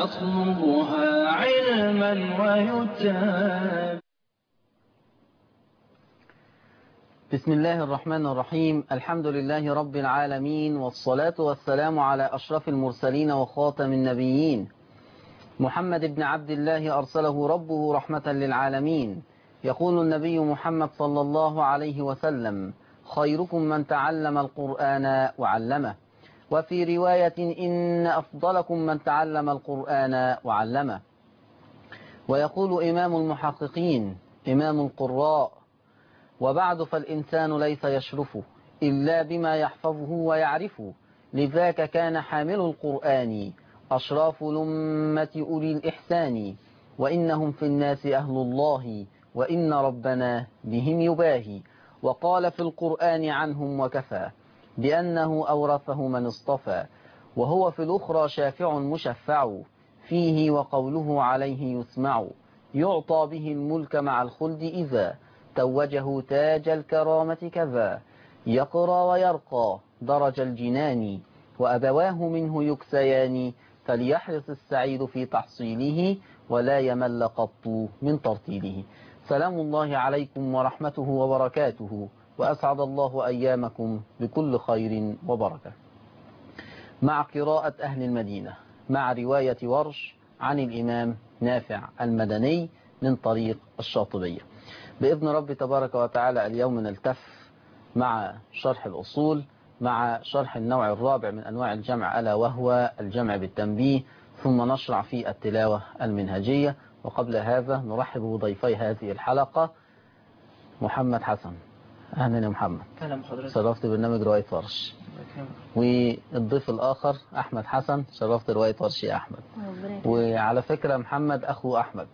يطلبها علما ويتاب بسم الله الرحمن الرحيم الحمد لله رب العالمين والصلاة والسلام على أشرف المرسلين وخاتم النبيين محمد بن عبد الله أرسله ربه رحمة للعالمين يقول النبي محمد صلى الله عليه وسلم خيركم من تعلم القرآن وعلمه وفي رواية إن أفضلكم من تعلم القرآن وعلمه ويقول إمام المحققين إمام القراء وبعد فالإنسان ليس يشرفه إلا بما يحفظه ويعرفه لذاك كان حامل القرآن أشراف لمة أولي الإحسان وإنهم في الناس أهل الله وإن ربنا بهم يباهي وقال في القرآن عنهم وكفى بأنه أورثه من اصطفى وهو في الأخرى شافع مشفع فيه وقوله عليه يسمع يعطى به الملك مع الخلد إذا توجه تاج الكرامة كذا يقرى ويرقى درج الجنان وأبواه منه يكسيان فليحرص السعيد في تحصيله ولا يمل قط من ترتيله سلام الله عليكم ورحمته وبركاته وأسعد الله أيامكم بكل خير وبركة مع قراءة أهل المدينة مع رواية ورش عن الإمام نافع المدني من طريق الشاطبية بإذن رب تبارك وتعالى اليوم نلتف مع شرح الأصول مع شرح النوع الرابع من أنواع الجمع ألا وهو الجمع بالتنبيه ثم نشرع في التلاوة المنهجية وقبل هذا نرحب بضيفي هذه الحلقة محمد حسن أهلا يا محمد أهلا بحضرتك شرفت برنامج رواية ورش والضيف الآخر أحمد حسن شرفت رواية ورش يا أحمد وعلى فكرة محمد أخو أحمد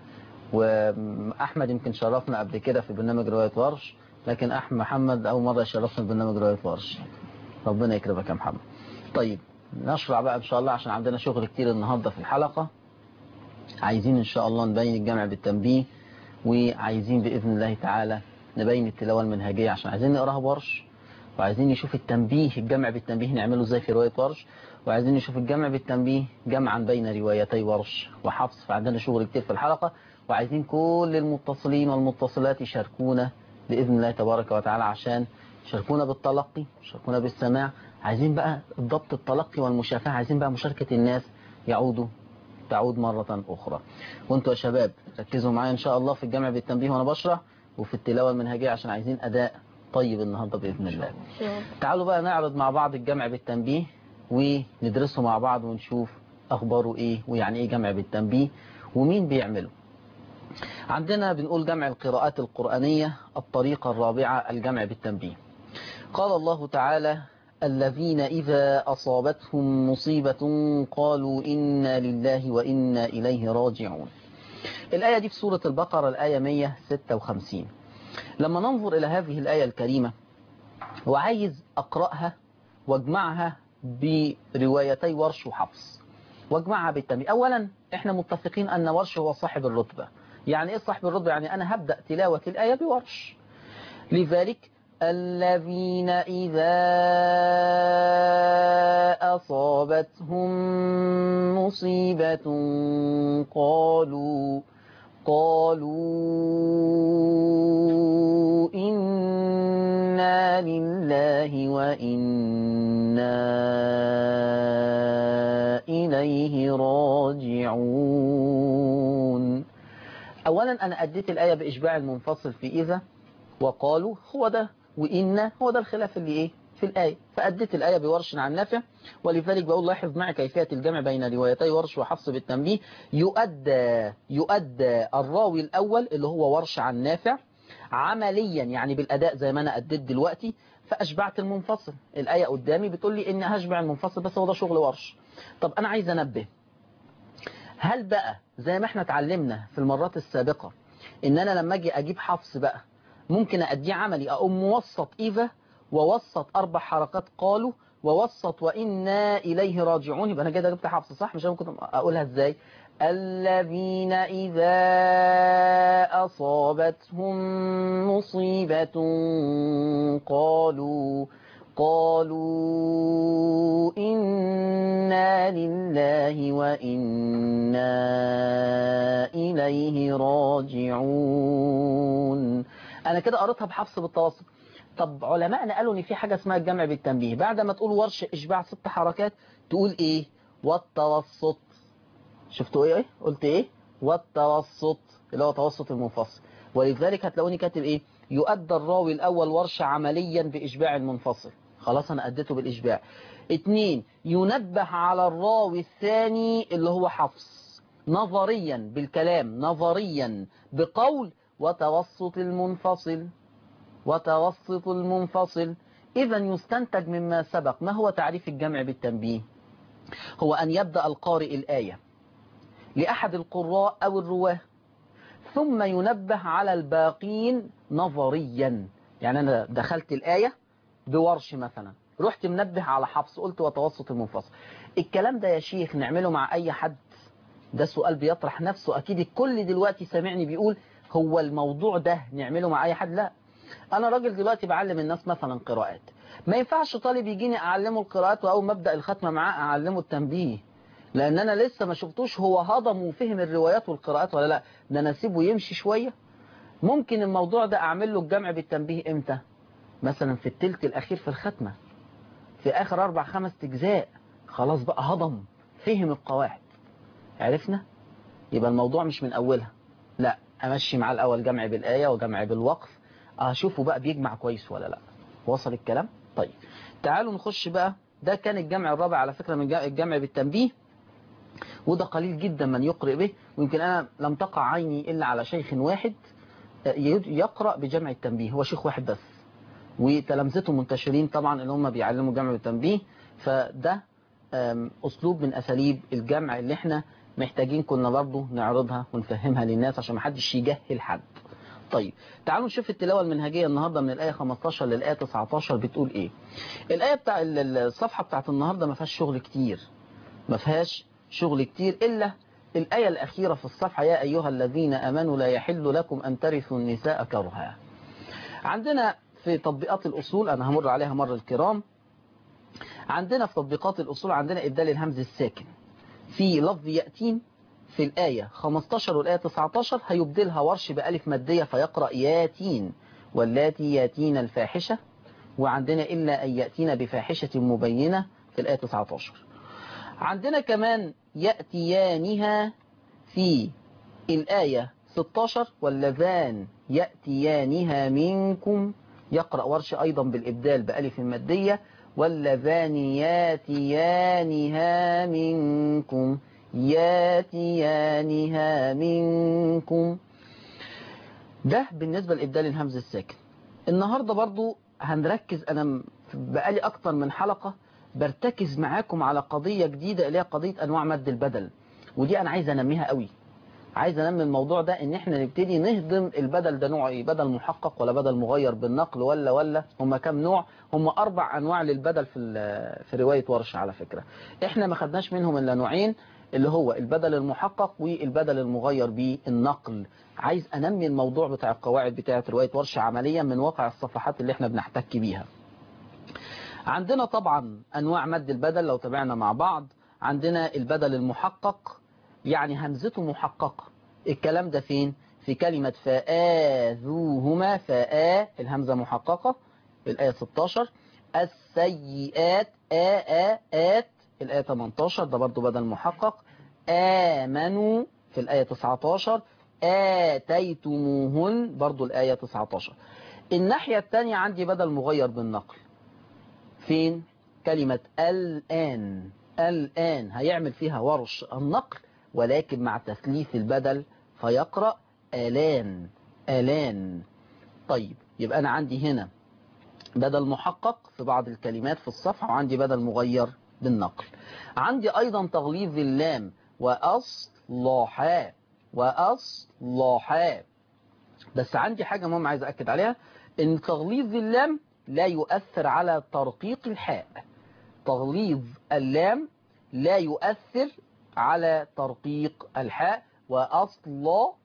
وأحمد يمكن شرفنا قبل كده في برنامج رواية ورش لكن أحمد محمد أول مرة يشرفنا في برنامج رواية ورش ربنا يكرمك يا محمد طيب نشرع بقى إن شاء الله عشان عندنا شغل كتير النهاردة في الحلقة عايزين إن شاء الله نبين الجمع بالتنبيه وعايزين بإذن الله تعالى نبين التلاوة المنهجية عشان عايزين نقراها بورش وعايزين نشوف التنبيه الجمع بالتنبيه نعمله ازاي في رواية ورش وعايزين نشوف الجمع بالتنبيه جمعا بين روايتي ورش وحفص فعندنا شغل كتير في الحلقة وعايزين كل المتصلين والمتصلات يشاركونا بإذن الله تبارك وتعالى عشان يشاركونا بالتلقي يشاركونا بالسماع عايزين بقى ضبط التلقي والمشافهة عايزين بقى مشاركة الناس يعودوا تعود مرة أخرى وانتوا يا شباب ركزوا معايا إن شاء الله في الجمع بالتنبيه وأنا بشرح وفي التلاوة المنهجية عشان عايزين أداء طيب النهاردة بإذن الله تعالوا بقى نعرض مع بعض الجمع بالتنبيه وندرسه مع بعض ونشوف أخباره إيه ويعني إيه جمع بالتنبيه ومين بيعمله عندنا بنقول جمع القراءات القرآنية الطريقة الرابعة الجمع بالتنبيه قال الله تعالى الذين إذا أصابتهم مصيبة قالوا إنا لله وإنا إليه راجعون الآية دي في سورة البقرة الآية 156 لما ننظر إلى هذه الآية الكريمة وعايز أقرأها واجمعها بروايتي ورش وحفص واجمعها بالتنبيه أولا احنا متفقين أن ورش هو صاحب الرتبة يعني إيه صاحب الرتبة يعني أنا هبدأ تلاوة الآية بورش لذلك الذين إذا أصابتهم مصيبة قالوا قالوا إنا لله وإنا إليه راجعون أولا أنا أديت الآية بإشباع المنفصل في إذا وقالوا هو ده وإن هو ده الخلاف اللي إيه في الآية فأديت الآية بورش عن نافع ولذلك بقول لاحظ معي كيفية الجمع بين روايتي ورش وحفص بالتنبيه يؤدى يؤدى الراوي الأول اللي هو ورش عن نافع عمليا يعني بالأداء زي ما أنا أديت دلوقتي فأشبعت المنفصل الآية قدامي بتقول لي إن هشبع المنفصل بس هو ده شغل ورش طب أنا عايز أنبه هل بقى زي ما احنا اتعلمنا في المرات السابقة إن أنا لما أجي أجيب حفص بقى ممكن أديه عملي أقوم موسط إذا ووسط أربع حركات قالوا ووسط وإنا إليه راجعون يبقى أنا كده جبت حفص صح مش ممكن أقولها إزاي الذين إذا أصابتهم مصيبة قالوا قالوا إنا لله وإنا إليه راجعون أنا كده قريتها بحفص بالتوسط طب علماءنا قالوا إن في حاجة اسمها الجمع بالتنبيه بعد ما تقول ورش إشباع ست حركات تقول إيه والتوسط شفتوا إيه قلت إيه والتوسط اللي هو توسط المنفصل ولذلك هتلاقوني كاتب إيه يؤدى الراوي الأول ورش عمليا بإشباع المنفصل خلاص أنا أديته بالإشباع اتنين ينبه على الراوي الثاني اللي هو حفص نظريا بالكلام نظريا بقول وتوسط المنفصل وتوسط المنفصل إذا يستنتج مما سبق ما هو تعريف الجمع بالتنبيه هو أن يبدأ القارئ الآية لأحد القراء أو الرواه ثم ينبه على الباقين نظريا يعني أنا دخلت الآية بورش مثلا رحت منبه على حفص قلت وتوسط المنفصل الكلام ده يا شيخ نعمله مع أي حد ده سؤال بيطرح نفسه أكيد الكل دلوقتي سامعني بيقول هو الموضوع ده نعمله مع أي حد لا أنا راجل دلوقتي بعلم الناس مثلا قراءات ما ينفعش طالب يجيني أعلمه القراءات وأول ما أبدأ الختمة معاه أعلمه التنبيه لأن أنا لسه ما شفتوش هو هضم وفهم الروايات والقراءات ولا لا ده أنا أسيبه يمشي شوية ممكن الموضوع ده أعمل له الجمع بالتنبيه إمتى مثلا في التلت الأخير في الختمة في آخر أربع خمس أجزاء خلاص بقى هضم فهم القواعد عرفنا يبقى الموضوع مش من أولها لا أمشي مع الأول جمع بالآية وجمع بالوقف أشوفه بقى بيجمع كويس ولا لا وصل الكلام طيب تعالوا نخش بقى ده كان الجمع الرابع على فكرة من الجمع بالتنبيه وده قليل جدا من يقرأ به ويمكن أنا لم تقع عيني إلا على شيخ واحد يقرأ بجمع التنبيه هو شيخ واحد بس وتلامذته منتشرين طبعا اللي هم بيعلموا جمع التنبيه فده أسلوب من أساليب الجمع اللي احنا محتاجين كنا برضه نعرضها ونفهمها للناس عشان ما حدش يجهل حد طيب تعالوا نشوف التلاوة المنهجية النهاردة من الآية 15 للآية 19 بتقول إيه الآية بتاع الصفحة بتاعت النهاردة ما فيهاش شغل كتير ما فيهاش شغل كتير إلا الآية الأخيرة في الصفحة يا أيها الذين أمنوا لا يحل لكم أن ترثوا النساء كرها عندنا في تطبيقات الأصول أنا همر عليها مر الكرام عندنا في تطبيقات الأصول عندنا إبدال الهمز الساكن في لفظ يأتين في الآية 15 والآية 19 هيبدلها ورش بألف مادية فيقرأ ياتين واللاتي ياتين الفاحشة وعندنا إلا أن يأتين بفاحشة مبينة في الآية 19 عندنا كمان يأتيانها في الآية 16 واللذان يأتيانها منكم يقرأ ورش أيضا بالإبدال بألف مادية واللذان ياتيانها منكم ياتيانها منكم ده بالنسبة لإبدال الهمز الساكن النهاردة برضو هنركز أنا بقالي أكتر من حلقة برتكز معاكم على قضية جديدة اللي هي قضية أنواع مد البدل ودي أنا عايز أنميها قوي عايز انمي الموضوع ده ان احنا نبتدي نهضم البدل ده نوع ايه بدل محقق ولا بدل مغير بالنقل ولا ولا هم كام نوع هم اربع انواع للبدل في في روايه ورش على فكره احنا ما خدناش منهم الا نوعين اللي هو البدل المحقق والبدل المغير بالنقل عايز انمي الموضوع بتاع القواعد بتاعه روايه ورش عمليا من واقع الصفحات اللي احنا بنحتك بيها عندنا طبعا انواع مد البدل لو تابعنا مع بعض عندنا البدل المحقق يعني همزته محققة الكلام ده فين في كلمة فآذوهما فآ الهمزة محققة في الآية 16 السيئات آ آ آت الآية 18 ده برضو بدل محقق آمنوا في الآية 19 آتيتموهن برضو الآية 19 الناحية الثانية عندي بدل مغير بالنقل فين كلمة الآن الآن هيعمل فيها ورش النقل ولكن مع تثليث البدل فيقرأ آلان آلان طيب يبقى أنا عندي هنا بدل محقق في بعض الكلمات في الصفحة وعندي بدل مغير بالنقل عندي أيضا تغليظ اللام وأصلحا وأصلحا بس عندي حاجة مهم عايز أكد عليها إن تغليظ اللام لا يؤثر على ترقيق الحاء تغليظ اللام لا يؤثر على ترقيق الحاء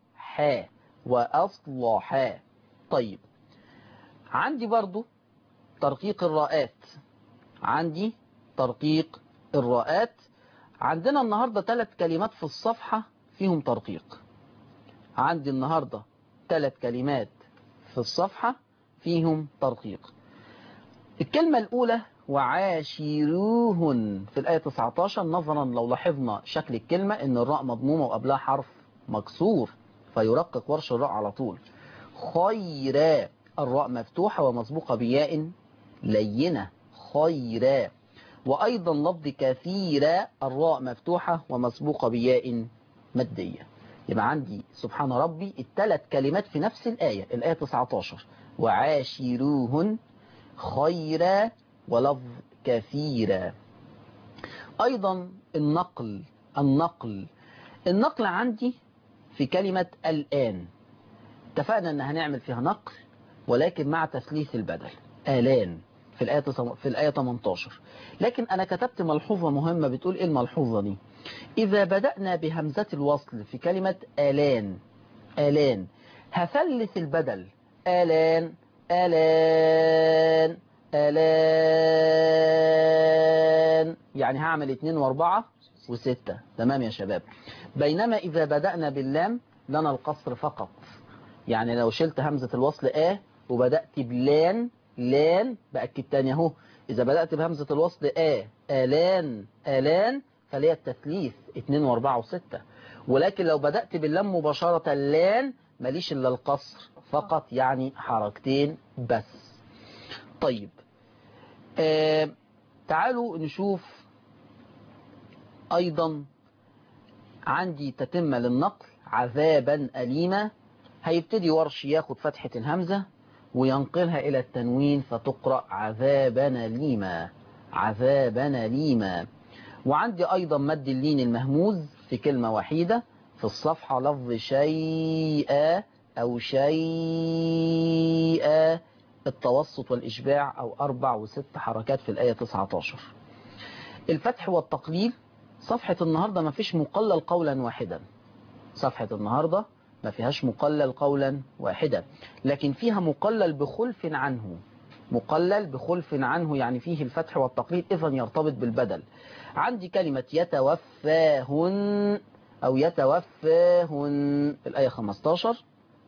وأصلحا وأصلحا طيب عندي برضو ترقيق الراءات عندي ترقيق الراءات عندنا النهاردة ثلاث كلمات في الصفحة فيهم ترقيق عندي النهاردة ثلاث كلمات في الصفحة فيهم ترقيق الكلمة الأولى وعاشروهن في الآية 19 نظرا لو لاحظنا شكل الكلمة ان الراء مضمومة وقبلها حرف مكسور فيرقق ورش الراء على طول خيرا الراء مفتوحة ومسبوقة بياء لينة خيرا وأيضا لفظ كثيرا الراء مفتوحة ومسبوقة بياء مادية يبقى عندي سبحان ربي الثلاث كلمات في نفس الآية الآية 19 وعاشروهن خيرا ولفظ كثيرا أيضا النقل النقل النقل عندي في كلمة الآن اتفقنا ان هنعمل فيها نقل ولكن مع تثليث البدل آلان في الآية في الآية 18 لكن أنا كتبت ملحوظة مهمة بتقول إيه الملحوظة دي إذا بدأنا بهمزة الوصل في كلمة آلان آلان هثلث البدل آلان آلان آلان يعني هعمل اتنين واربعة وستة تمام يا شباب بينما إذا بدأنا باللام لنا القصر فقط يعني لو شلت همزة الوصل آ وبدأت بلان لان بأكد تاني اهو إذا بدأت بهمزة الوصل آ آلان آلان فليها التثليث 2 و4 و6 ولكن لو بدأت باللام مباشرة لان ماليش إلا القصر فقط يعني حركتين بس طيب آه تعالوا نشوف أيضا عندي تتمة للنقل عذابا أليما هيبتدي ورش ياخد فتحة الهمزة وينقلها إلى التنوين فتقرأ عذابنا ليما عذابنا ليما وعندي أيضا مد اللين المهموز في كلمة وحيدة في الصفحة لفظ شيئا أو شيئا التوسط والإشباع أو أربع وست حركات في الآية 19 الفتح والتقليل صفحة النهاردة ما فيش مقلل قولا واحدا صفحة النهاردة ما فيهاش مقلل قولا واحدا لكن فيها مقلل بخلف عنه مقلل بخلف عنه يعني فيه الفتح والتقليل إذا يرتبط بالبدل عندي كلمة يتوفاهن أو يتوفاهن في الآية 15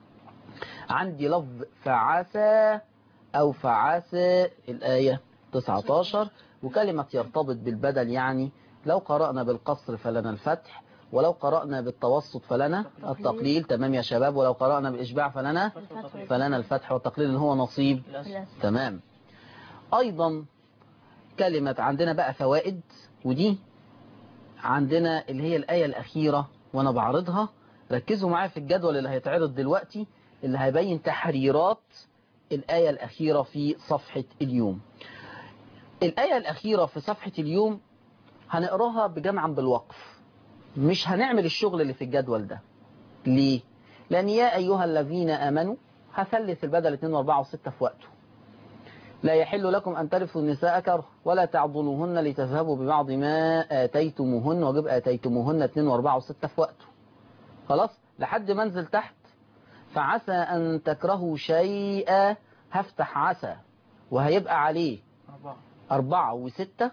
عندي لفظ فعسى أو فعسى الآية 19 وكلمة يرتبط بالبدل يعني لو قرأنا بالقصر فلنا الفتح ولو قرأنا بالتوسط فلنا التقليل تمام يا شباب ولو قرأنا بالإشباع فلنا فلنا الفتح والتقليل اللي هو نصيب تمام أيضا كلمة عندنا بقى فوائد ودي عندنا اللي هي الآية الأخيرة وأنا بعرضها ركزوا معايا في الجدول اللي هيتعرض دلوقتي اللي هيبين تحريرات الآية الأخيرة في صفحة اليوم الآية الأخيرة في صفحة اليوم هنقراها بجمعا بالوقف مش هنعمل الشغل اللي في الجدول ده ليه؟ لأن يا أيها الذين آمنوا هثلث البدل 2 و4 و6 في وقته لا يحل لكم أن ترثوا النساء كره ولا تعضلوهن لتذهبوا ببعض ما آتيتموهن وجب آتيتموهن 2 و4 و6 في وقته خلاص لحد ما انزل تحت فعسى أن تكرهوا شيئا هفتح عسى وهيبقى عليه أربعة وستة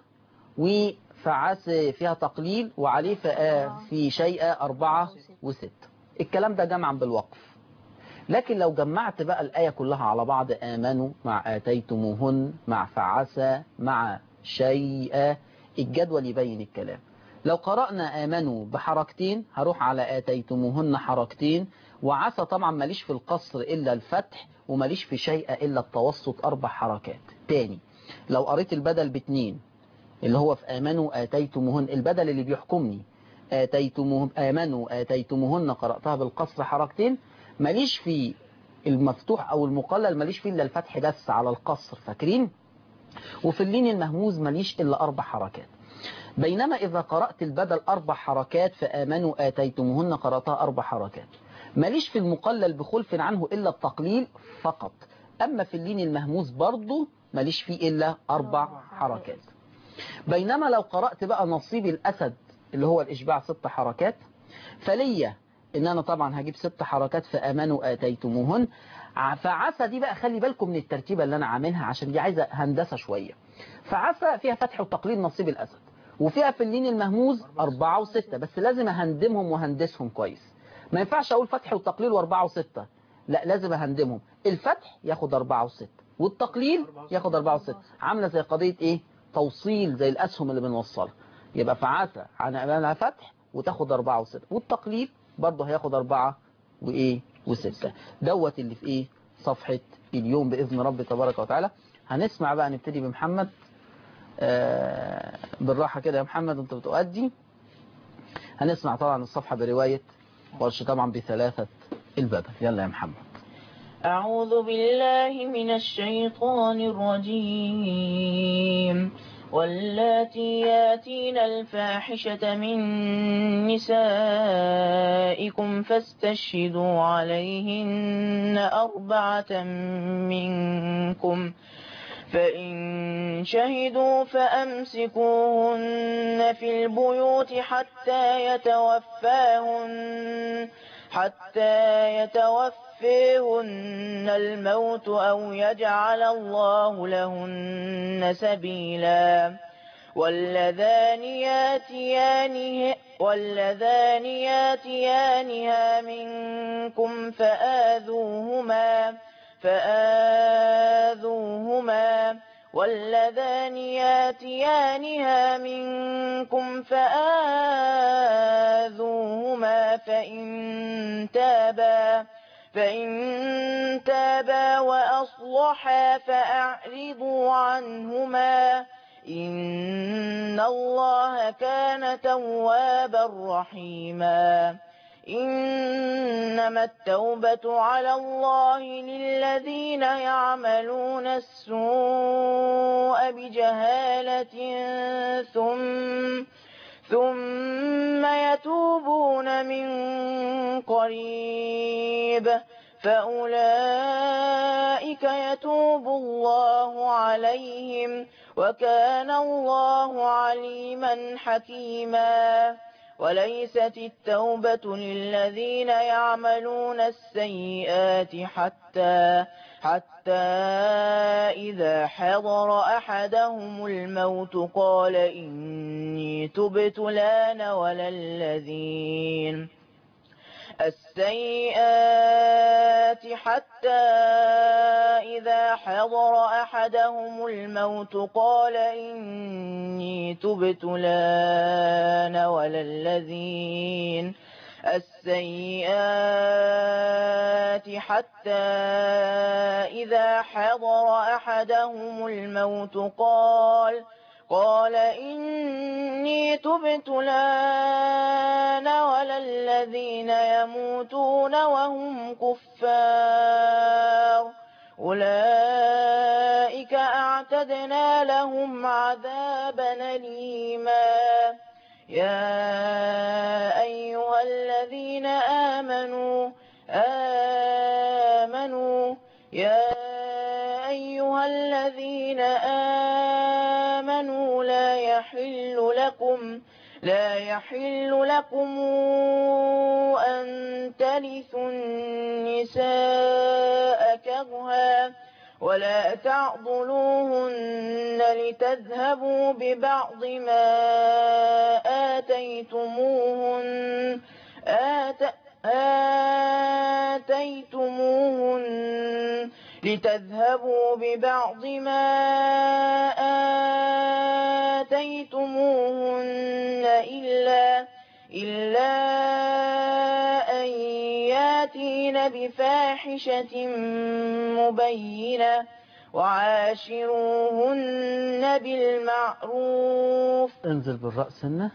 وفعسى فيها تقليل وعليه في شيئا أربعة وستة الكلام ده جمعا بالوقف لكن لو جمعت بقى الآية كلها على بعض آمنوا مع آتيتموهن مع فعسى مع شيئا الجدول يبين الكلام لو قرأنا آمنوا بحركتين هروح على آتيتموهن حركتين وعسى طبعا ماليش في القصر إلا الفتح وماليش في شيء إلا التوسط أربع حركات تاني لو قريت البدل باتنين اللي هو في آمنوا آتيتموهن البدل اللي بيحكمني آتيتموهن آمنوا آتيتموهن قرأتها بالقصر حركتين ماليش في المفتوح أو المقلل ماليش فيه إلا الفتح بس على القصر فاكرين وفي اللين المهموز ماليش إلا أربع حركات بينما إذا قرأت البدل أربع حركات فآمنوا آتيتموهن قرأتها أربع حركات ماليش في المقلل بخلف عنه إلا التقليل فقط أما في اللين المهموز برضه ماليش فيه إلا أربع حركات بينما لو قرأت بقى نصيب الأسد اللي هو الإشباع ست حركات فليا ان انا طبعا هجيب ست حركات في امانوا اتيتموهن ع- فعسى دي بقى خلي بالكم من الترتيبه اللي انا عاملها عشان دي عايزه هندسه شويه فعسى فيها فتح وتقليل نصيب الاسد وفيها في اللين المهموز أربعة وستة بس لازم أهندمهم وهندسهم كويس ما ينفعش أقول فتح وتقليل وأربعة وستة لا لازم أهندمهم الفتح ياخد أربعة وستة والتقليل ياخد أربعة وستة عاملة زي قضية إيه توصيل زي الأسهم اللي بنوصلها يبقى فعسى عن أمانها فتح وتاخد أربعة وستة والتقليل برضه هياخد أربعة وإيه وستة دوت اللي في إيه صفحة اليوم بإذن رب تبارك وتعالى هنسمع بقى نبتدي بمحمد آه، بالراحة كده يا محمد انت بتؤدي هنسمع طبعا الصفحة برواية ورش طبعا بثلاثة البدل يلا يا محمد أعوذ بالله من الشيطان الرجيم واللاتي ياتين الفاحشة من نسائكم فاستشهدوا عليهن أربعة منكم فإن شهدوا فأمسكوهن في البيوت حتى يتوفاهن حتى يتوفيهن الموت أو يجعل الله لهن سبيلا واللذان ياتيانه واللذان ياتيانها منكم فآذوهما فآذوهما واللذان ياتيانها منكم فآذوهما فإن تابا فإن تابا وأصلحا فأعرضوا عنهما إن الله كان توابا رحيما إنما التوبة على الله للذين يعملون السوء بجهالة ثم ثم يتوبون من قريب فأولئك يتوب الله عليهم وكان الله عليما حكيما وليست التوبة للذين يعملون السيئات حتى حتى إذا حضر أحدهم الموت قال إني تبت لان ولا الذين السيئات حتى إذا حضر أحدهم الموت قال إني تبت لان ولا الذين السيئات حتى إذا حضر أحدهم الموت قال قال إني تبت لان ولا الذين يموتون وهم كفار أولئك أعتدنا لهم عذابا أليما يا أيها الذين آمنوا آمنوا يا أيها الذين آمنوا لا يحل لكم لا يحل لكم أن ترثوا النساء كرها ولا تعضلوهن لتذهبوا ببعض ما آتيتموهن آت آتيتموهن لتذهبوا ببعض ما آتيتموهن إلا إلا أن ياتين بفاحشة مبينة وعاشروهن بالمعروف انزل بالرأس هنا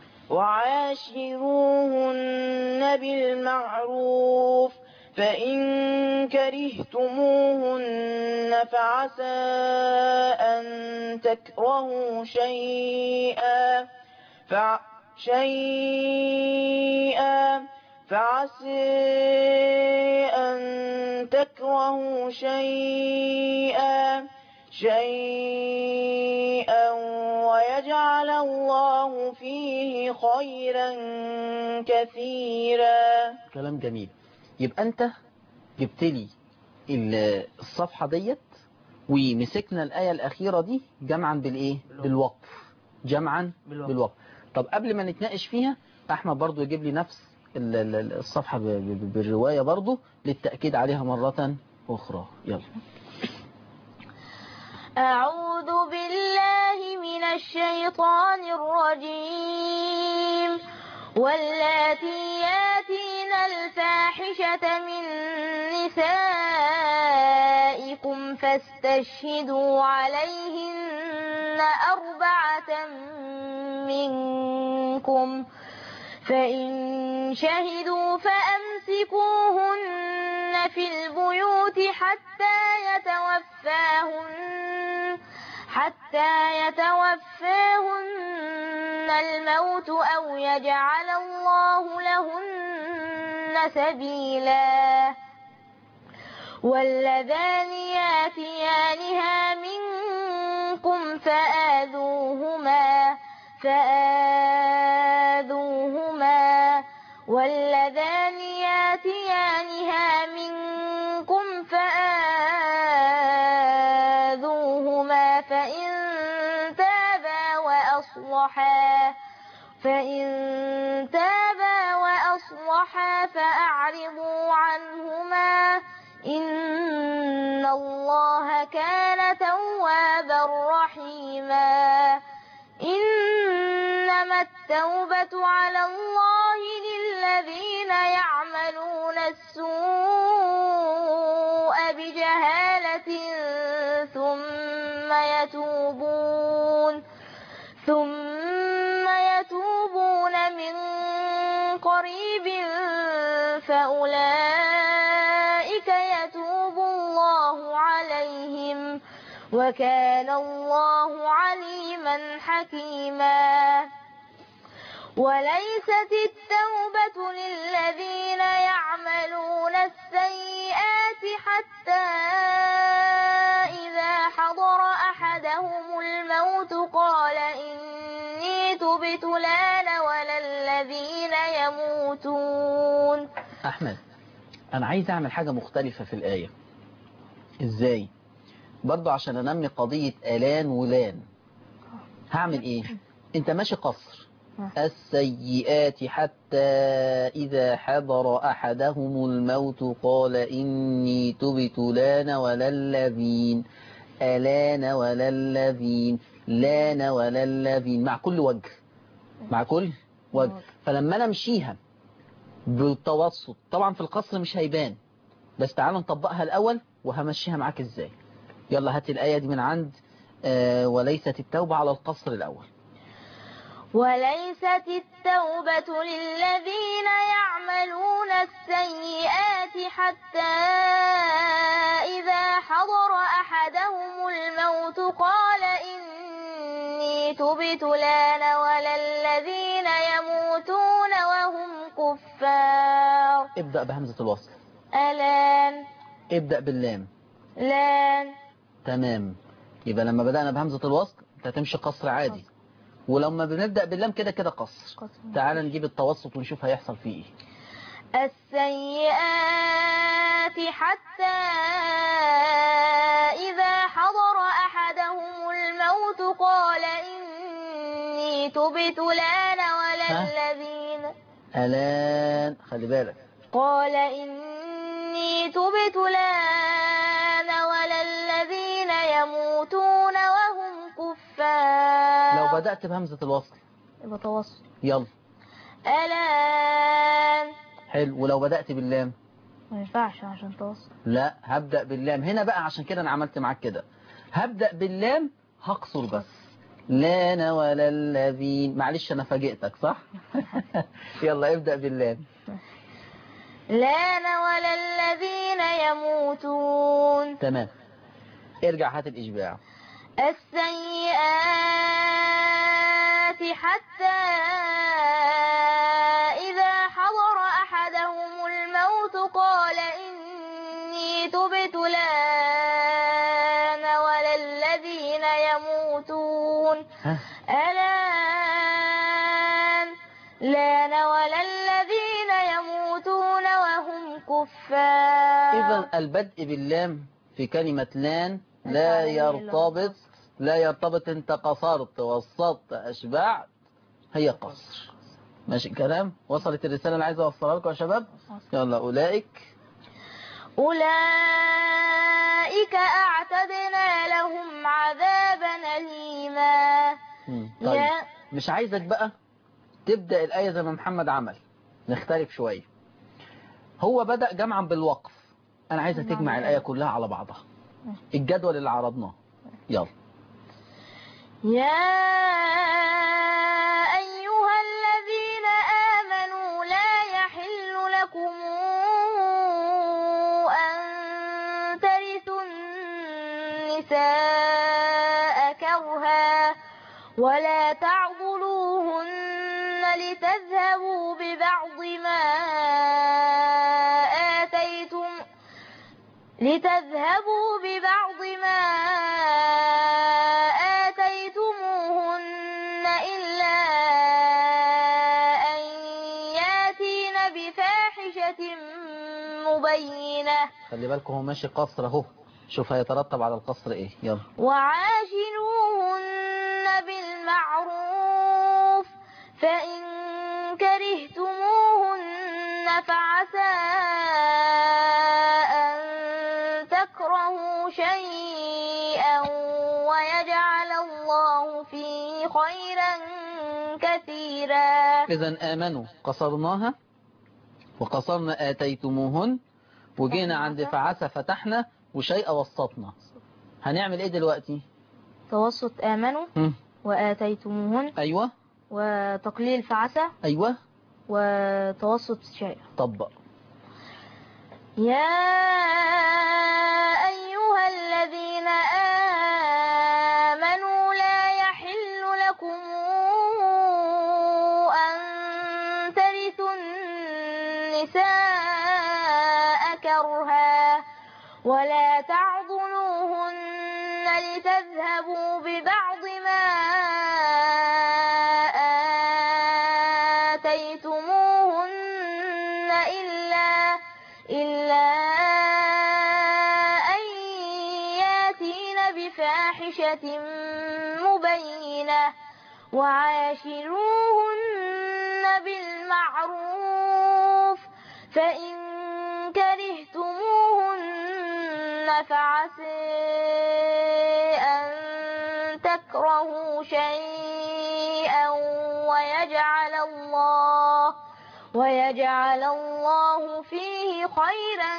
وعاشروهن بالمعروف فإن كرهتموهن فعسى أن تكرهوا شيئا فع شيئا فعسى أن تكرهوا شيئا شيئا ويجعل الله فيه خيرا كثيرا كلام جميل يبقى انت جبت لي ال- الصفحة ديت ومسكنا الآية الأخيرة دي جمعا بالإيه بالوقف. بالوقف جمعا بالوقف. بالوقف طب قبل ما نتناقش فيها أحمد برضو يجيب لي نفس ال- ال- الصفحة ب- ب- بالرواية برضو للتأكيد عليها مرة أخرى يلا أعوذ بالله من الشيطان الرجيم واللاتي ياتين الفاحشة من نسائكم فاستشهدوا عليهن أربعة منكم فإن شهدوا فأمسكوهن في البيوت حتى يتوفاهن حتى يتوفاهن الموت أو يجعل الله لهن سبيلا واللذان ياتيانها منكم فآذوهما فآذوهما واللذان ياتيانها منكم فآذوهما فإن تابا وأصلحا فإن تابا وأصلحا فأعرضوا عنهما إن الله كان توابا رحيما إنما التوبة على الله للذين يعملون السوء بجهالة ثم يتوبون ثم يتوبون من قريب فأولئك يتوب الله عليهم وكان الله عليما حكيما وليست التوبة للذين يعملون السيئات حتى إذا حضر أحدهم الموت قال إني تبت الآن ولا الذين يموتون أحمد أنا عايز أعمل حاجة مختلفة في الآية إزاي برضو عشان أنمي قضية آلان ولان هعمل إيه أنت ماشي قصر السيئات حتى إذا حضر أحدهم الموت قال إني تبت لان ولا الذين ألان ولا الذين لان ولا الذين مع كل وجه مع كل وجه فلما أنا أمشيها بالتوسط طبعا في القصر مش هيبان بس تعالوا نطبقها الأول وهمشيها معاك إزاي يلا هات الآية دي من عند آه وليست التوبة على القصر الأول وليست التوبة للذين يعملون السيئات حتى إذا حضر أحدهم الموت قال إني تبت الآن ولا الذين يموتون وهم كفار ابدأ بهمزة الوصل ألان ابدأ باللام لان تمام يبقى لما بدأنا بهمزة الوصل انت هتمشي قصر عادي ولما بنبدأ باللام كده كده قصر تعال نجيب التوسط ونشوف هيحصل فيه ايه السيئات حتى إذا حضر أحدهم الموت قال إني تبت الآن ولا ها؟ الذين ألان خلي بالك قال إني تبت الآن ولا الذين يموتون وهم كفار لو بدأت بهمزة الوصل يبقى توسط يلا الآن حلو ولو بدأت باللام ما ينفعش عشان توسط لا هبدأ باللام هنا بقى عشان كده انا عملت معاك كده هبدأ باللام هقصر بس لان ولا الذين معلش انا فاجئتك صح يلا ابدأ باللام لان ولا الذين يموتون تمام ارجع هات الإشباع السيئات حتى إذا حضر أحدهم الموت قال إني تبت الآن ولا الذين يموتون ها الآن لان ولا الكفار إذا البدء باللام في كلمة لان لا لا يرتبط لا يرتبط انت قصرت وسطت أشبعت هي قصر ماشي الكلام وصلت الرسالة اللي عايز أوصلها لكم يا شباب يلا أولئك أولئك أعتدنا لهم عذابا أليما مم. طيب يا مش عايزك بقى تبدأ الآية زي ما محمد عمل نختلف شوية هو بدأ جمعا بالوقف أنا عايزة نعم. تجمع الآية كلها على بعضها الجدول اللي عرضناه يلا يا أيها الذين آمنوا لا يحل لكم أن ترثوا النساء كرها ولا تعضلوهن لتذهبوا ببعض ما آتيتم لتذهبوا ببعض ما آتيتموهن إلا أن ياتين بفاحشة مبينة خلي بالكم هو ماشي قصر اهو شوف هيترتب على القصر ايه يلا وعاشروهن بالمعروف فإن كرهتموهن فعسى أن تكرهوا شيئا ويجعل الله فيه خيرا كثيرا إذا آمنوا قصرناها وقصرنا آتيتموهن وجينا عند فعسى فتحنا وشيء وسطنا هنعمل ايه دلوقتي توسط آمنوا هم. وآتيتموهن ايوه وتقليل فعسى ايوه وتوسط شيء طبق يا أيها الذين آمنوا لا يحل لكم أن ترثوا النساء كرها ولا تعضلوهن لتذهبوا ببعض ما آتيتموهن إلا إلا أن ياتين بفاحشة مبينة وعاشروهن بالمعروف فإن كرهتموهن فعسى أن تكرهوا شيئا ويجعل الله ويجعل الله فيه خيرا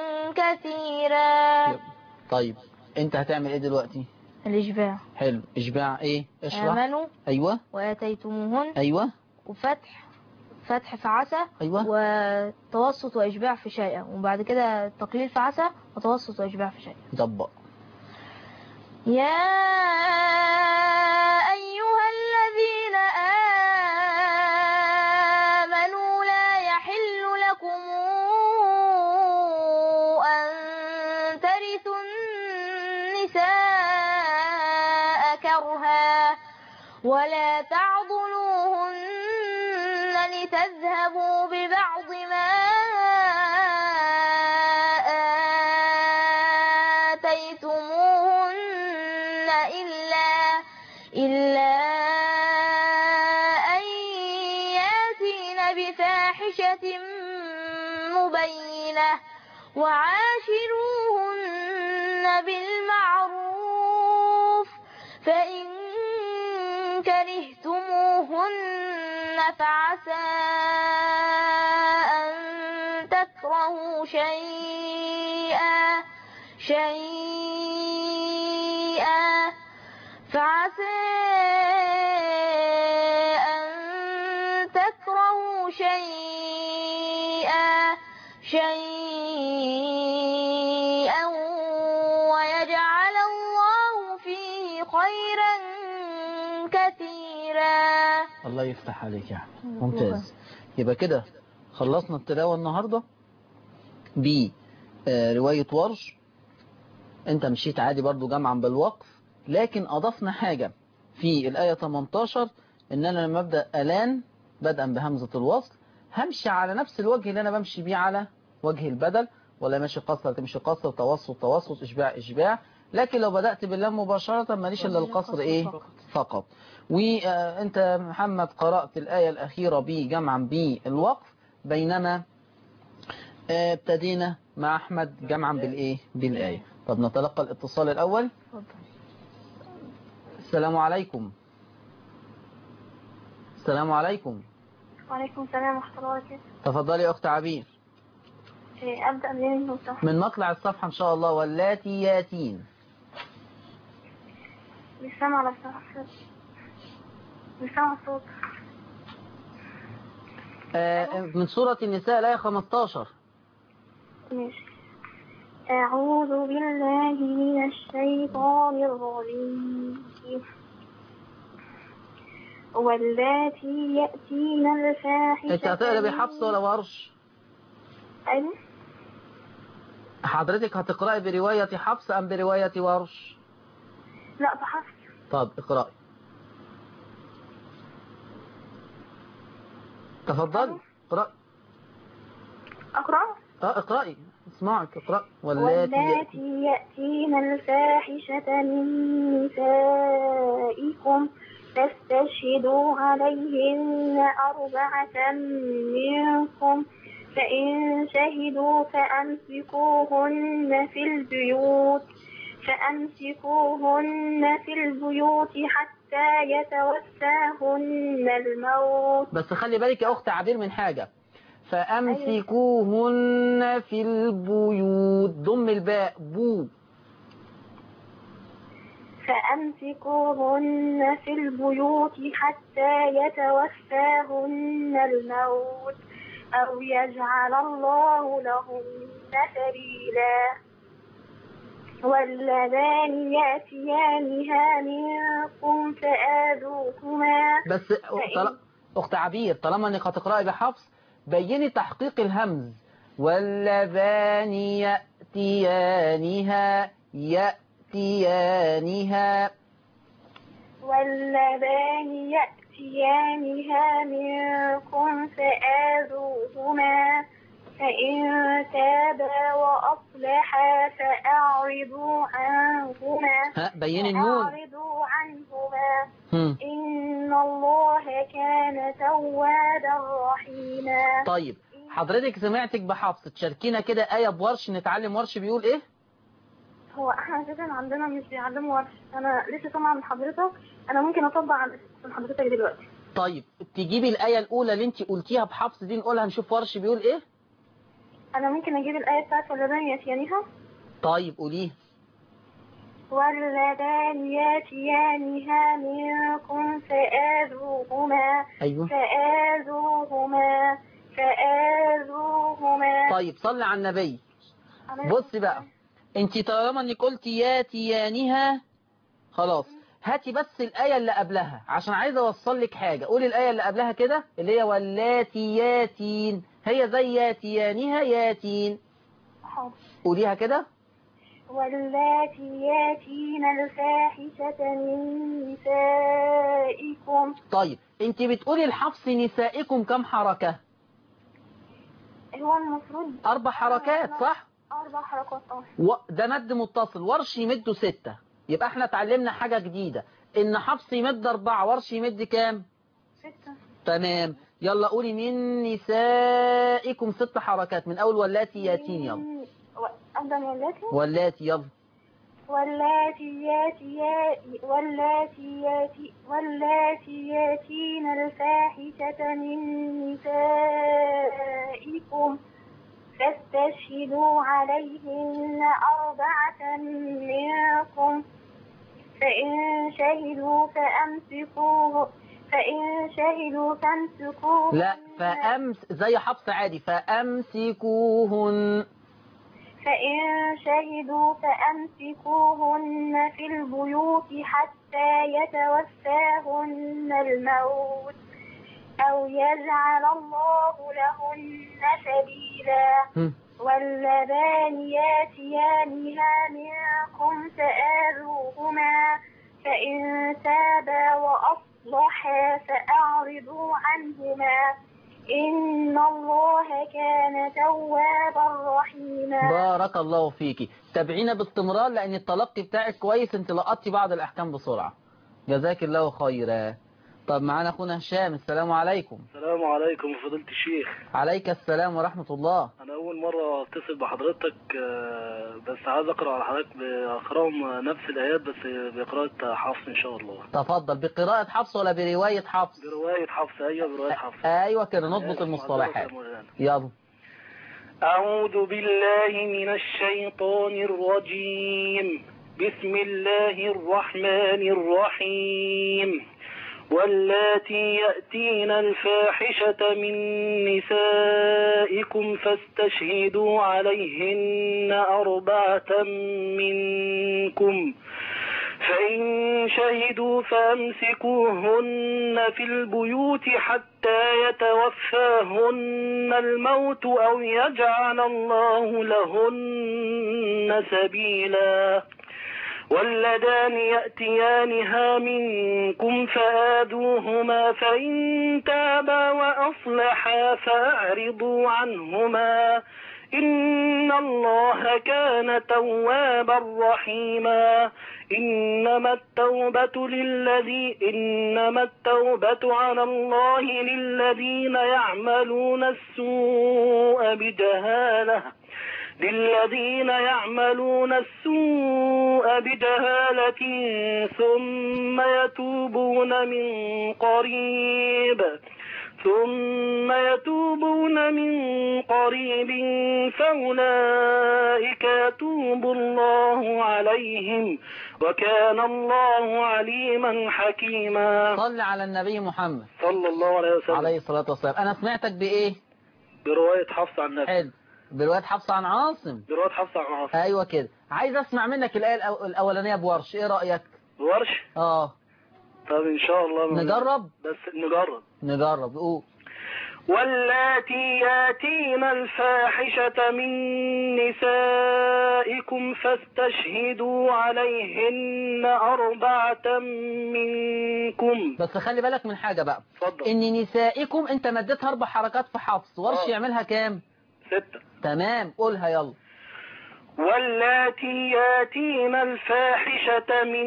كثيرا طيب انت هتعمل ايه دلوقتي الإشباع حلو اشباع ايه اشرح آمنوا ايوه وآتيتموهن ايوه وفتح فتح فعسى ايوه وتوسط وإشباع في شيئا وبعد كده تقليل فعسى وتوسط وإشباع في شيئا طبق يا أيها الذين آمنوا لا يحل لكم أن ترثوا النساء كرها ولا تعضلوهن لتذهبوا ببعض ما آتيتموهن إلا إلا أن ياتين بفاحشة مبينة وعاشروهن بالمعروف فإن كرهتموهن فعسى أن تكرهوا شيئا شيئا فعسى أن تكرهوا شيئا شيئا ويجعل الله فيه خيرا كثيرا الله يفتح عليك يعني ممتاز يبقى كده خلصنا التلاوة النهاردة برواية ورش انت مشيت عادي برضو جمعا بالوقف لكن اضفنا حاجة في الآية 18 ان انا لما ابدأ الان بدءا بهمزة الوصل همشي على نفس الوجه اللي انا بمشي بيه على وجه البدل ولا ماشي قصر تمشي قصر توسط توسط إشباع إشباع لكن لو بدأت باللام مباشرة ماليش إلا القصر إيه فقط. فقط وأنت محمد قرأت الآية الأخيرة بجمعا بالوقف بينما آه، ابتدينا مع أحمد جمعا بالإيه بالآية طب نتلقى الاتصال الأول اتفضل السلام عليكم السلام عليكم وعليكم السلام ورحمة الله وبركاته تفضلي يا أخت عبير إيه، أبدأ منين لو سمحت من مطلع الصفحة إن شاء الله واللاتي ياتين مش سامعة لو سمحت مش سامعة الصوت آه، من سورة النساء الآية 15 ماشي أعوذ بالله من الشيطان الرجيم واللاتي يأتين الفاحشة أنت هتقرا من- بحفص ولا ورش أيوة حضرتك هتقرأي برواية حفص أم برواية ورش لا بحفظ طب اقرأي تفضلي اقرأي أقرأ اه اقرأي اسمعك اقرأي واللاتي يأتين واللاتي يأتين الفاحشة من نسائكم فاستشهدوا عليهن أربعة منكم فإن شهدوا فأمسكوهن في البيوت فأمسكوهن في البيوت حتى يتوفاهن الموت بس خلي بالك يا أخت عبير من حاجة فأمسكوهن في البيوت ضم الباء بو فأمسكوهن في البيوت حتى يتوفاهن الموت أو يجعل الله لهن سبيلا واللذان يأتيانها منكم فآذوهما بس طل... أخت عبير طالما انك هتقرأي بحفص بيني تحقيق الهمز واللذان يأتيانها يأتيانها واللذان يأتيانها منكم فآذوهما فإن تابا وأصلحا فأعرضوا عنهما ها بيني النون فأعرضوا عنهما هم. إن الله كان توابا رحيما طيب حضرتك سمعتك بحفص تشاركينا كده آية بورش نتعلم ورش بيقول ايه هو احنا اساسا عندنا مش بيعلموا ورش انا لسه سامعه من حضرتك انا ممكن اطبق على من حضرتك دلوقتي طيب تجيبي الآية الأولى اللي انت قلتيها بحفص دي نقولها نشوف ورش بيقول ايه انا ممكن اجيب الايه بتاعت واللذان ياتيانها طيب قوليه واللذان ياتيانها منكم فآذوهما ايوه فآذوهما فآذوهما طيب صلي على النبي بص بقى انت طالما انك قلتي ياتيانها خلاص هاتي بس الآية اللي قبلها عشان عايز اوصل لك حاجة قولي الآية اللي قبلها كده اللي هي واللاتي ياتين هي زي ياتيانها ياتين حاضر. قوليها كده واللاتي ياتين الفاحشة من نسائكم طيب انت بتقولي الحفص نسائكم كم حركة هو المفروض اربع حركات صح أربع حركات اه و... ده مد متصل ورش يمده ستة يبقى احنا اتعلمنا حاجة جديدة ان حفص يمد اربعة ورش يمد كام ستة تمام يلا قولي من نسائكم ست حركات من اول واللاتي ياتين يلا من- و- أبدأ من واللاتي واللاتي يلا واللاتي ياتي واللاتي ياتي واللاتي ياتين الفاحشة من نسائكم فاستشهدوا عليهن أربعة منكم فإن شهدوا فأمسكوه فإن شهدوا فامسكوهن لا فأمس زي حفص عادي فأمسكوهن فإن شهدوا فأمسكوهن في البيوت حتى يتوفاهن الموت أو يجعل الله لهن سبيلا هم. واللذان ياتيانها منكم فآذوهما فإن تابا وأصلحا فأعرضوا عنهما إن الله كان توابا رحيما بارك الله فيكي تابعينا باستمرار لان التلقي بتاعك كويس انت لقطتي بعض الاحكام بسرعه جزاك الله خيرا طب معانا اخونا هشام السلام عليكم السلام عليكم فضيلة الشيخ عليك السلام ورحمه الله أنا أول مرة أتصل بحضرتك آه، بس عايز أقرأ على حضرتك بأقرأهم نفس الآيات بس بقراءة حفص إن شاء الله تفضل بقراءه حفص ولا بروايه حفص برواية حفص أيوة برواية حفص ايوه كده نضبط المصطلحات يلا أعوذ بالله من الشيطان الرجيم بسم الله الرحمن الرحيم واللاتي يأتين الفاحشة من نسائكم فاستشهدوا عليهن أربعة منكم فإن شهدوا فأمسكوهن في البيوت حتى يتوفاهن الموت أو يجعل الله لهن سبيلا واللذان يأتيانها منكم فآذوهما فإن تابا وأصلحا فأعرضوا عنهما إن الله كان توابا رحيما إنما التوبة للذي إنما التوبة على الله للذين يعملون السوء بجهالة للذين يعملون السوء بجهالة ثم يتوبون من قريب ثم يتوبون من قريب فأولئك يتوب الله عليهم وكان الله عليما حكيما صل على النبي محمد صلى الله عليه وسلم عليه الصلاه والسلام انا سمعتك بايه برواية حفص عن نفسه حلو بروايه حفص عن عاصم برواية حفص عن عاصم ايوه كده عايز اسمع منك الايه الأو- الاولانيه بورش ايه رايك ورش اه طب إن شاء الله نجرب بس نجرب نجرب قول واللاتي ياتين الفاحشة من نسائكم فاستشهدوا عليهن أربعة منكم بس خلي بالك من حاجه بقى اتفضل ان نسائكم انت مديتها اربع حركات في حفص ورش آه. يعملها كام ستة تمام قولها يلا واللاتي ياتين الفاحشة من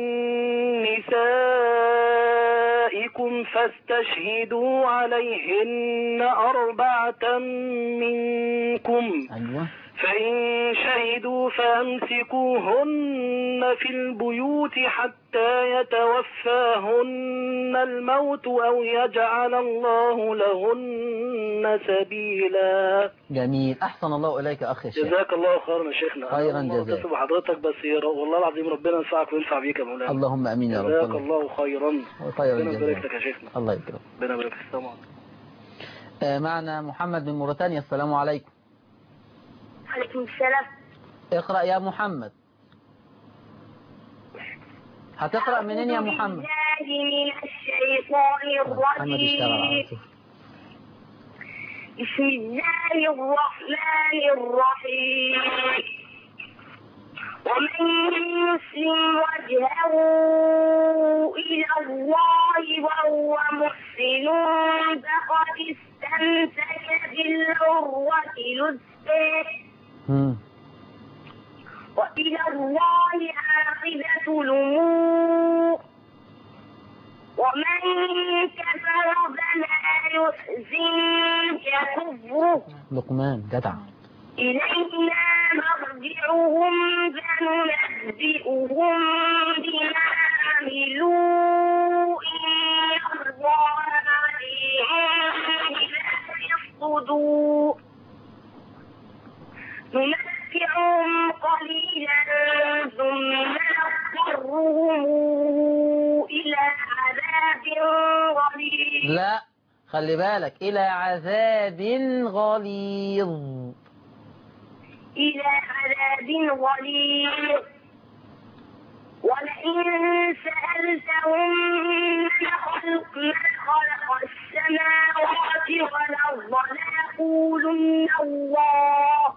نسائكم فاستشهدوا عليهن أربعة منكم ايوه فإن شهدوا فأمسكوهن في البيوت حتى يتوفاهن الموت أو يجعل الله لهن سبيلا جميل احسن الله اليك اخي الشيخ جزاك الله خيرا يا شيخنا خيراً أنا والله جزاك. أتصل بحضرتك بس يا رب- والله العظيم ربنا ينفعك وينفع بيك يا مولانا اللهم امين يا جزاك رب الله خيرا خير ربنا يبارك الجزاء لك يا شيخنا الله يكرمك ربنا يبارك فيك السلام عليكم آه، معنا محمد من موريتانيا السلام عليكم عليكم السلام اقرأ يا محمد هتقرأ منين يا محمد أعوذ بالله من الشيطان محمد اشتغل على الرجيم طول. بسم الله الرحمن الرحيم ومن يسلم وجهه إلى الله وهو محسن فقد استمسك بالعروة الوثقى مم. وإلى الله عاقبة الأمور ومن كفر فلا يحزنك كفره لقمان جدع إلينا مرجعهم فننبئهم بما عملوا إن الله عليم بذات الصدور نمتعهم قليلا ثم نضطرهم إلى عذاب غليظ لا خلي بالك إلى عذاب غليظ إلى عذاب غليظ ولئن سألتهم من خلق من خلق السماوات والأرض ليقولن الله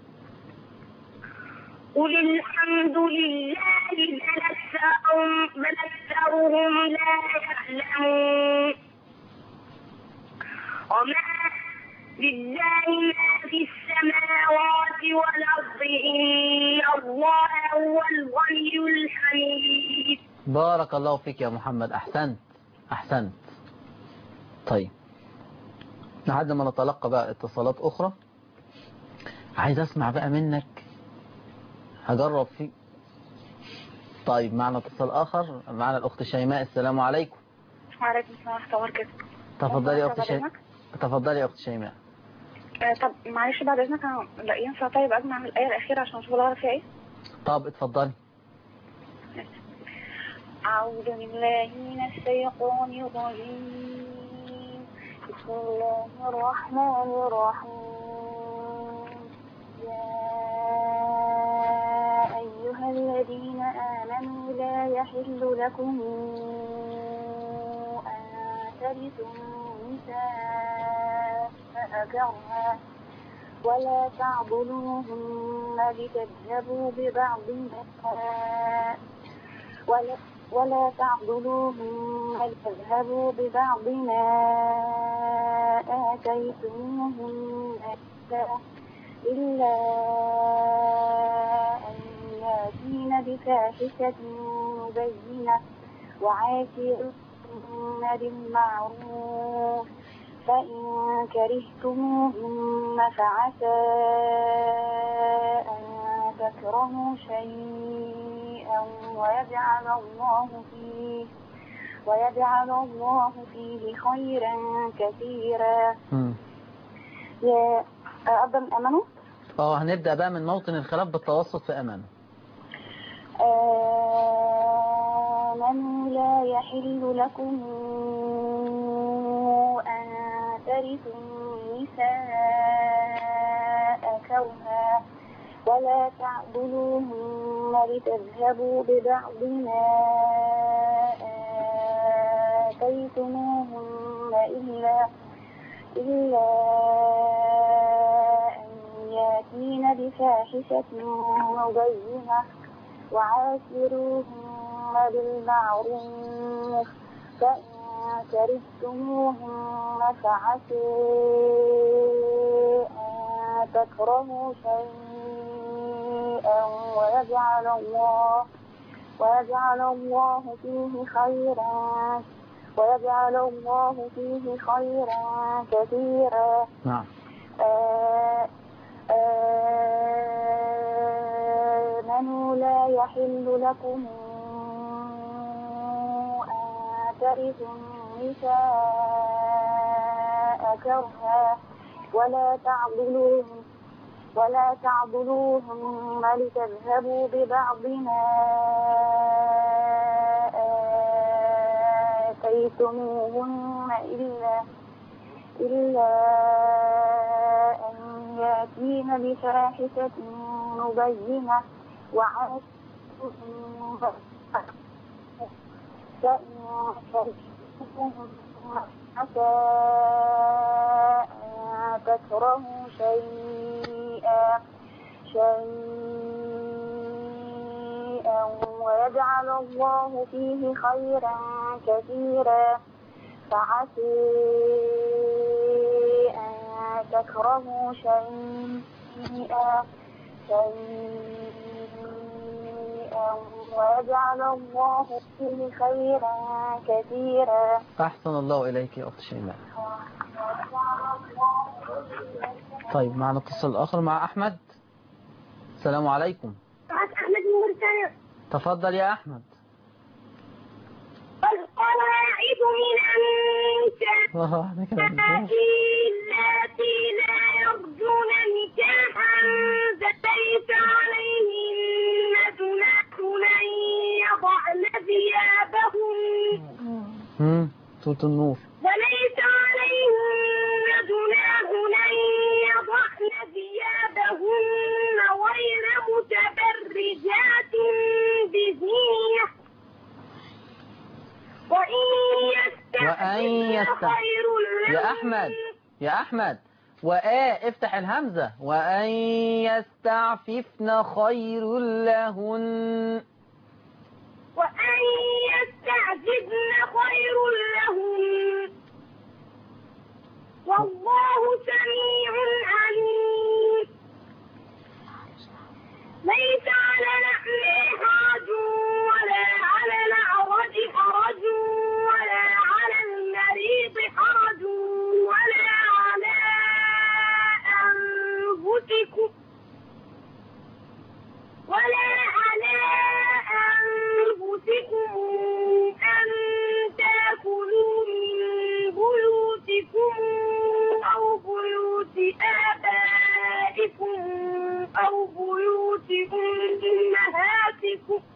قل الحمد لله بل أكثرهم بل أكثرهم لا يعلمون وما لله ما في السماوات والأرض إن الله هو الغني الحميد بارك الله فيك يا محمد أحسنت أحسنت طيب لحد ما نتلقى بقى اتصالات أخرى عايز أسمع بقى منك هجرب في طيب معنا اتصال آخر معنا الأخت شيماء السلام عليكم وعليكم السلام ورحمة الله وبركاته تفضلي يا ممكن أخت شيماء أكلمك؟ تفضلي يا أخت شيماء آه، طب معلش بعد إذنك أنا لا ينفع طيب أجمع من الآية الأخيرة عشان أشوف الغلط فيها إيه؟ طب اتفضلي أعوذ بالله من الشيطان الرجيم بسم الله الرحمن الرحيم يا أيها الذين آمنوا لا يحل لكم أن ترثوا النساء كرها ولا تعضلوهن لتذهبوا ببعض ما ولا ولا تعضلوهن لتذهبوا ببعض ما آتيتموهن إلا أن يأتين بفاحشة مبينة وعاشروهن بالمعروف فإن كرهتموهن فعسى أن تكرهوا شيئا ويجعل الله فيه ويجعل الله فيه خيرا كثيرا مم. يا أقدم أمنوا اه هنبدأ بقى من موطن الخلاف بالتوسط في أمان آمنوا لا يحل لكم أن ترثوا النساء كرها ولا تعضلوهن لتذهبوا ببعض ما آتيتموهن إلا إلا أن يأتين بفاحشة مبينة وعاشروهن بالمعروف فإن كرهتموهن فعسى أن تكرهوا شيئا ويجعل الله ويجعل الله فيه خيرا ويجعل الله فيه خيرا كثيرا نعم آه، آمنوا لا يحل لكم أن ترثوا النساء كرها ولا تعضلوهن ولا تعضلوهن لتذهبوا ببعض ما آتيتموهن إلا إلا أن يأتين بفاحشة مبينة وعاشروهن فإن كرهتموهن عسى أن تكرهوا شيئا شيئا ويجعل الله فيه خيرا كثيرا فعسى أن تكرهوا شيئا شيئا ويجعل الله فيه خيرا كثيرا أحسن الله إليك يا أخت شيماء طيب معنا اتصال آخر مع أحمد السلام عليكم أحمد مرسل تفضل يا أحمد والقواعد من النساء الله احنا كده بنشوف. اللاتي لا يرجون نكاحا فليس عليهن جناح أن يضعن ثيابهن مم. سورة النور وليس عليهن جناح أن يضعن ثيابهن غير متبرجات بزينة وإن وأن يستعففن يست- خير لهن يا أحمد يا أحمد وآ افتح الهمزة وأن يستعففن خير لهن وأن يستعجبن خير لهم والله سميع بيوتكم ولا على أنفسكم أن تأكلوا من بيوتكم أو بيوت آبائكم أو بيوت أمهاتكم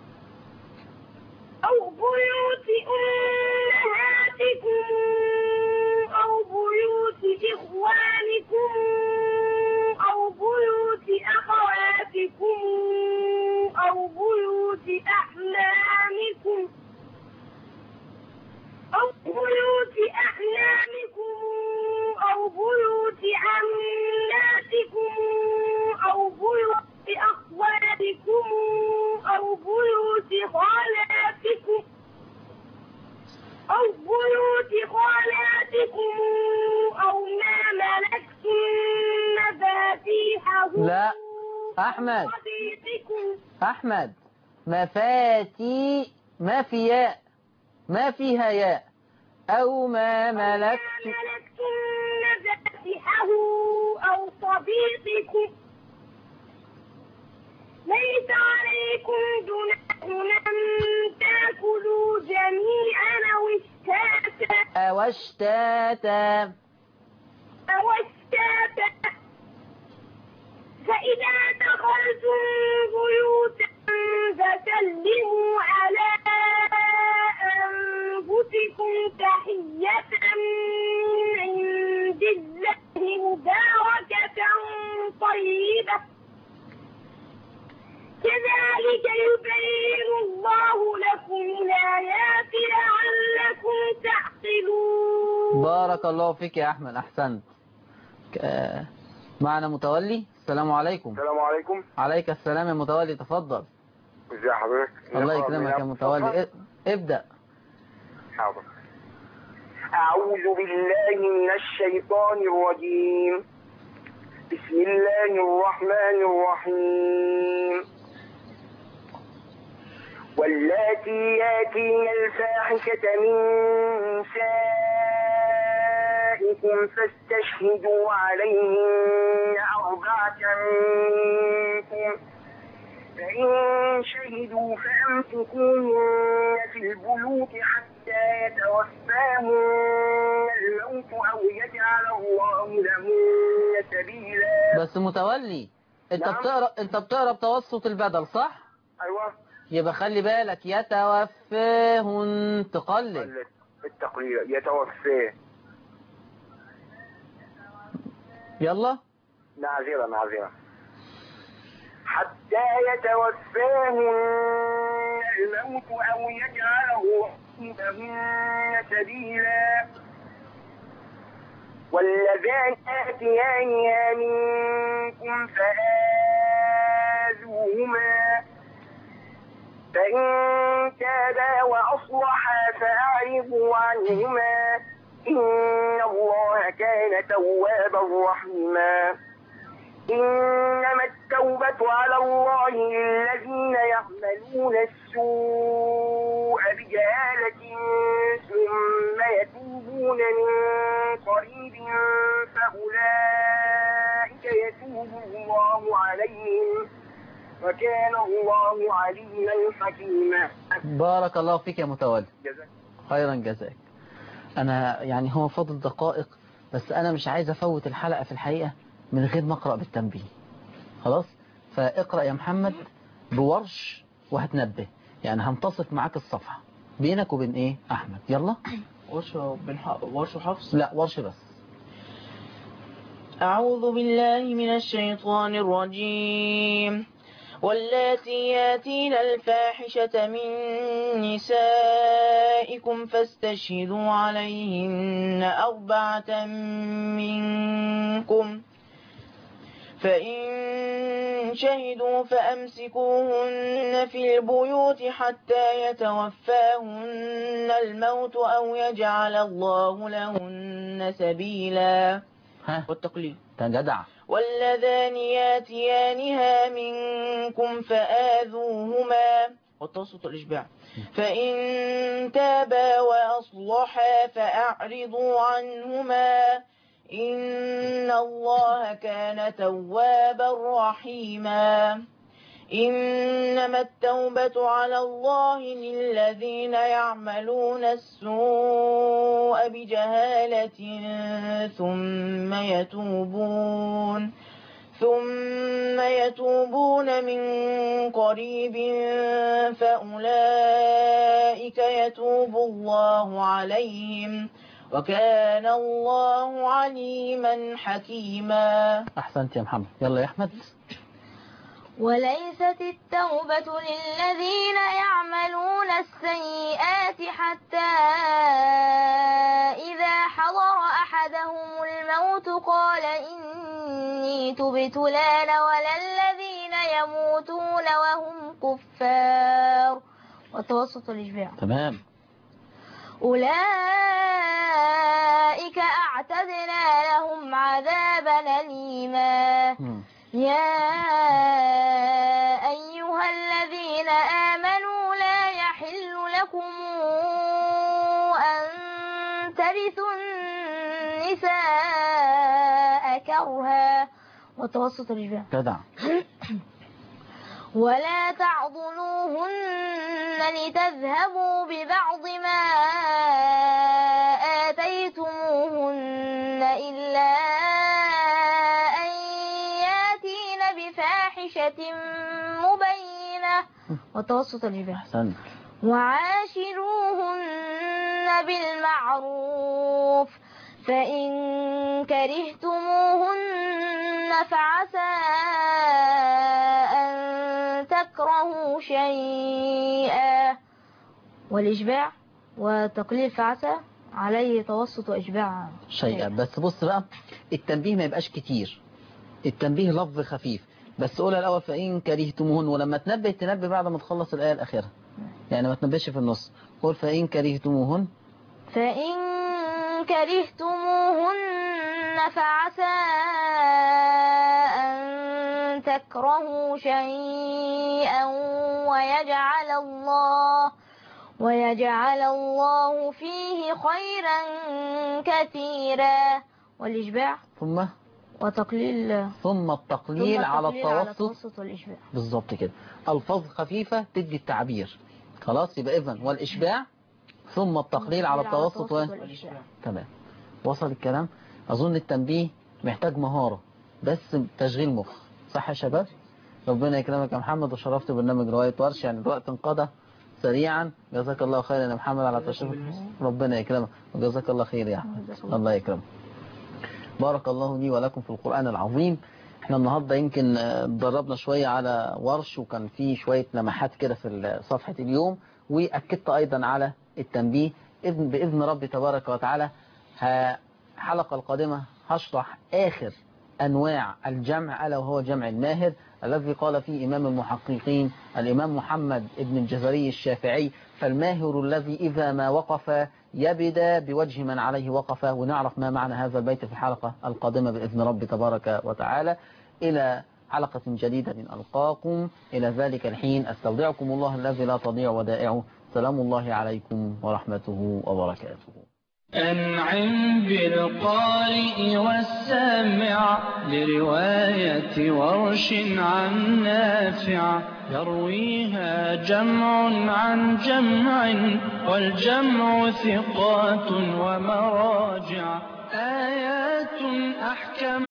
أو بيوت أمهاتكم أو بيوت إخوانكم أو بيوت أخواتكم أو بيوت أحلامكم أو بيوت أحلامكم أو بيوت عماتكم أو بيوت أخواتكم أو بيوت خالاتكم أو بيوت خالاتكم أو ما ملكتم مفاتيحه لا أحمد صديقكم أحمد مفاتي ما في ياء ما فيها ياء أو ما ملكت ملكتم مفاتحه أو صديقكم ليس عليكم جناح أن تأكلوا جميعا أو اشتاتا أو اشتاتا أو اشتاتا فإذا دخلتم بيوتا فسلموا على أنفسكم تحية من عند الله مباركة طيبة كذلك يبين الله لكم الآيات لعلكم تعقلون بارك الله فيك يا أحمد أحسنت ك- معنا متولي السلام عليكم السلام عليكم عليك السلام يا متولي تفضل ازي حضرتك الله نقرأ من يكرمك يا أبو متولي صفحة؟ اب- ابدأ حاضر أعوذ بالله من الشيطان الرجيم بسم الله الرحمن الرحيم واللاتي ياتين الفاحشة من نسائكم فاستشهدوا عليهن أربعة منكم فإن شهدوا فأمسكوهن في البيوت حتى يتوفاهن الموت أو يجعل الله لهن سبيلا بس متولي انت نعم. بتقرا انت بتقرا بتوسط البدل صح أيوة يبقى خلي بالك يتوفاهن تقلل التقرير يتوفاه يلا معذرة معذرة حتى يتوفاهن الموت أو يجعله لهن سبيلا واللذان يأتيانها منكم فآذوهما فإن تابا وأصلحا فأعرضوا عنهما إن الله كان توابا رحيما إنما التوبة على الله للذين يعملون السوء بجهالة ثم يتوبون من قريب فأولئك يتوب الله عليهم وكان الله عليما حكيما بارك الله فيك يا متولي جزاك خيرا جزاك انا يعني هو فاضل دقائق بس انا مش عايز افوت الحلقة في الحقيقة من غير ما اقرا بالتنبيه خلاص فاقرا يا محمد بورش وهتنبه يعني هنتصف معاك الصفحة بينك وبين ايه احمد يلا ورش بن ح- ورش حفص لا ورش بس أعوذ بالله من الشيطان الرجيم واللاتي ياتين الفاحشة من نسائكم فاستشهدوا عليهن أربعة منكم فإن شهدوا فأمسكوهن في البيوت حتى يتوفاهن الموت أو يجعل الله لهن سبيلا ها والتقليد جدع واللذان ياتيانها منكم فآذوهما والتوسط الإشباع فإن تابا وأصلحا فأعرضوا عنهما إن الله كان توابا رحيما إنما التوبة على الله للذين يعملون السوء بجهالة ثم يتوبون ثم يتوبون من قريب فأولئك يتوب الله عليهم وكان الله عليما حكيما أحسنت يا محمد يلا يا أحمد وليست التوبة للذين يعملون السيئات حتى إذا حضر أحدهم الموت قال إني تبت الآن ولا الذين يموتون وهم كفار والتوسط الإشباع تمام أولئك أعتدنا لهم عذابا أليما مم. يا أيها الذين آمنوا لا يحل لكم أن ترثوا النساء كرها وتوسط الإشباع جدع ولا تعضلوهن لتذهبوا ببعض ما آتيتموهن إلا أن ياتين بفاحشة مبينة وتوسط الجبال أحسنت وعاشروهن بالمعروف فإن كرهتموهن فعسى أن تكرهوا شيئا والإشباع وتقليل فعسى عليه توسط وإشباع شيئا بس بص بقى التنبيه ما يبقاش كتير التنبيه لفظ خفيف بس قولها الأول فإن كرهتموهن ولما تنبه تنبه بعد ما تخلص الآية الأخيرة يعني ما تنبهش في النص قول فإن كرهتموهن فإن كرهتموهن فعسى أن تكرهوا شيئا ويجعل الله ويجعل الله فيه خيرا كثيرا والإشباع ثم وتقليل ثم التقليل ثم على التقليل على التوسط التوسط والإشباع بالظبط كده ألفاظ خفيفة تدي التعبير خلاص يبقى إذن والإشباع ثم التقليل على التوسط و... والإشباع تمام وصل الكلام أظن التنبيه محتاج مهارة بس تشغيل مخ صح يا شباب ربنا يكرمك يا محمد وشرفت برنامج رواية ورش يعني الوقت انقضى سريعا جزاك الله خيرا يا محمد على تشريف ربنا يكرمك وجزاك الله خير يا أحمد الله يكرمك بارك الله لي ولكم في القرآن العظيم احنا النهاردة يمكن آه، اتدربنا شوية على ورش وكان في شوية لمحات كده في صفحة اليوم وأكدت أيضا على التنبيه إذن بإذن ربي تبارك وتعالى ه- الحلقة القادمة هشرح آخر أنواع الجمع ألا وهو جمع الماهر الذي قال فيه إمام المحققين الإمام محمد ابن الجزري الشافعي فالماهر الذي إذا ما وقف يبدأ بوجه من عليه وقف ونعرف ما معنى هذا البيت في الحلقة القادمة بإذن رب تبارك وتعالى إلى حلقة جديدة من ألقاكم إلى ذلك الحين أستودعكم الله الذي لا تضيع ودائعه سلام الله عليكم ورحمته وبركاته أنعم بالقارئ والسامع لرواية ورش عن نافع يرويها جمع عن جمع والجمع ثقات ومراجع آيات أحكم